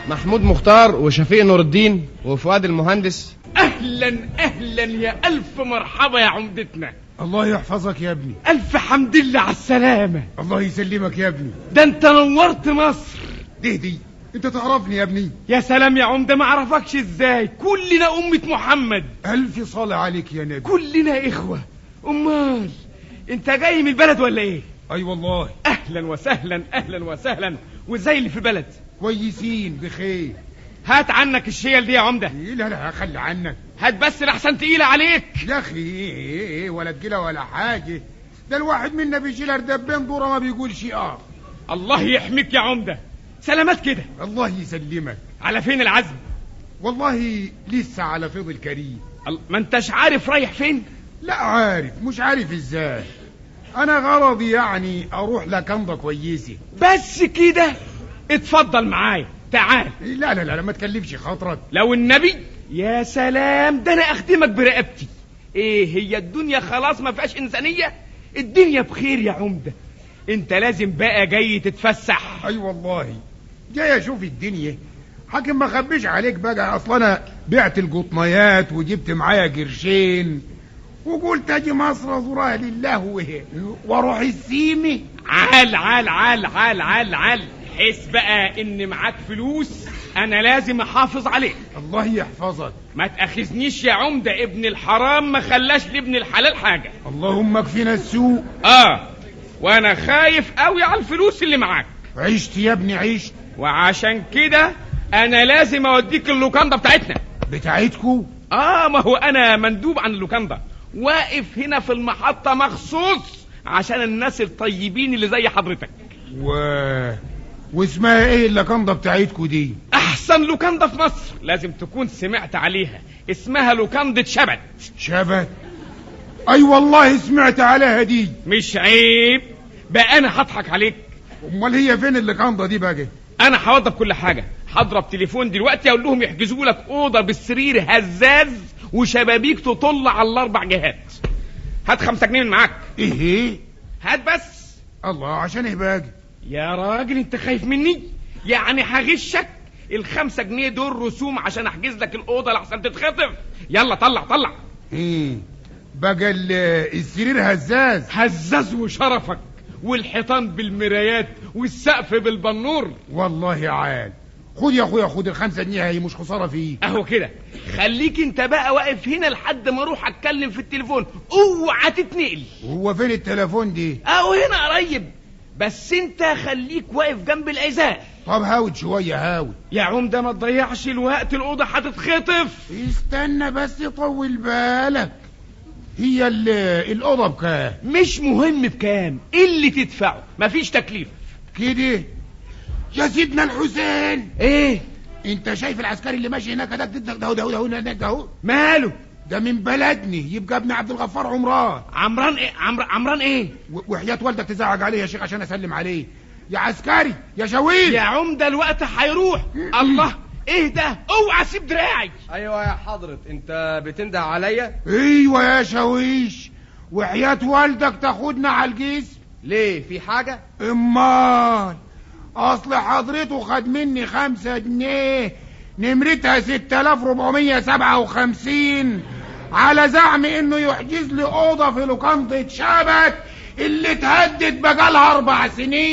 محمود مختار وشفيق نور الدين وفؤاد المهندس اهلا اهلا يا الف مرحبا يا عمدتنا الله يحفظك يا ابني الف حمد لله على السلامه الله يسلمك يا ابني ده انت نورت مصر دي دي انت تعرفني يا ابني يا سلام يا عمده ما اعرفكش ازاي كلنا امه محمد الف صلاة عليك يا نبي كلنا اخوه امال انت جاي من البلد ولا ايه اي والله اهلا وسهلا اهلا وسهلا وازاي اللي في البلد كويسين بخير هات عنك الشيل دي يا عمده إيه لا لا خلي عنك هات بس لحسن تقيله عليك يا اخي ايه ايه ايه ولا تجيله ولا حاجة ده الواحد منا بيشيل اردبين دوره ما بيقولش اه الله يحميك يا عمده سلامات كده الله يسلمك على فين العزم والله لسه على فيض الكريم ال- ما انتش عارف رايح فين لا عارف مش عارف ازاي انا غرضي يعني اروح لكنضة كويسة بس كده اتفضل معايا تعال لا لا لا ما تكلفش خاطرك لو النبي يا سلام ده انا اخدمك برقبتي ايه هي الدنيا خلاص ما فيهاش انسانيه الدنيا بخير يا عمده انت لازم بقى جاي تتفسح اي والله جاي اشوف الدنيا حاكم ما خبيش عليك بقى اصل انا بعت القطنيات وجبت معايا قرشين وقلت اجي مصر ازورها لله وهي واروح السيمه عال عال عال عال عال عال حس بقى ان معاك فلوس انا لازم احافظ عليك الله يحفظك ما تاخذنيش يا عمده ابن الحرام ما خلاش لابن الحلال حاجه اللهم اكفينا السوء اه وانا خايف قوي على الفلوس اللي معاك عشت يا ابني عشت وعشان كده انا لازم اوديك اللوكاندا بتاعتنا بتاعتكو اه ما هو انا مندوب عن اللوكاندا واقف هنا في المحطة مخصوص عشان الناس الطيبين اللي زي حضرتك و واسمها ايه اللكنضة بتاعتكو دي احسن لوكاندا في مصر لازم تكون سمعت عليها اسمها لوكاندة شبت شبت اي والله سمعت عليها دي مش عيب بقى انا هضحك عليك امال هي فين اللكنضة دي بقى انا هوضب كل حاجة هضرب تليفون دلوقتي اقول لهم يحجزوا لك اوضة بالسرير هزاز وشبابيك تطل على الاربع جهات هات خمسة جنيه من معاك ايه ايه هات بس الله عشان ايه بقى يا راجل انت خايف مني يعني هغشك الخمسة جنيه دول رسوم عشان احجز لك الاوضه لحسن تتخطف يلا طلع طلع ايه بقى ال- السرير هزاز هزاز وشرفك والحيطان بالمرايات والسقف بالبنور والله عال خد يا اخويا خد الخمسة جنيه هي مش خسارة فيه اهو كده خليك انت بقى واقف هنا لحد ما اروح اتكلم في التليفون اوعى تتنقل وهو فين التليفون دي اهو هنا قريب بس انت خليك واقف جنب الازاء طب هاود شوية هاود يا عمده ما تضيعش الوقت الاوضه هتتخطف استنى بس طول بالك هي ال- الأوضة بكام مش مهم بكام اللي تدفعه مفيش تكليف كده يا سيدنا الحسين ايه انت شايف العسكري اللي ماشي هناك ده ده ده ده ده هناك ده اهو ماله ده من بلدني يبقى ابن عبد الغفار عمران عمران ايه عمر... عمران ايه و- وحياة والدك تزعج عليه يا شيخ عشان اسلم عليه يا عسكري يا شويل يا عمده الوقت هيروح الله ايه ده اوعى سيب دراعي ايوه يا حضرة انت بتنده عليا ايوه يا شويش وحياة والدك تاخدنا على الجسم ليه في حاجة امال اصل حضرته خد مني خمسة جنيه نمرتها ستة الاف ربعمية سبعة وخمسين على زعم انه يحجز لي اوضة في لوكانة شبت اللي اتهدد بقالها اربع سنين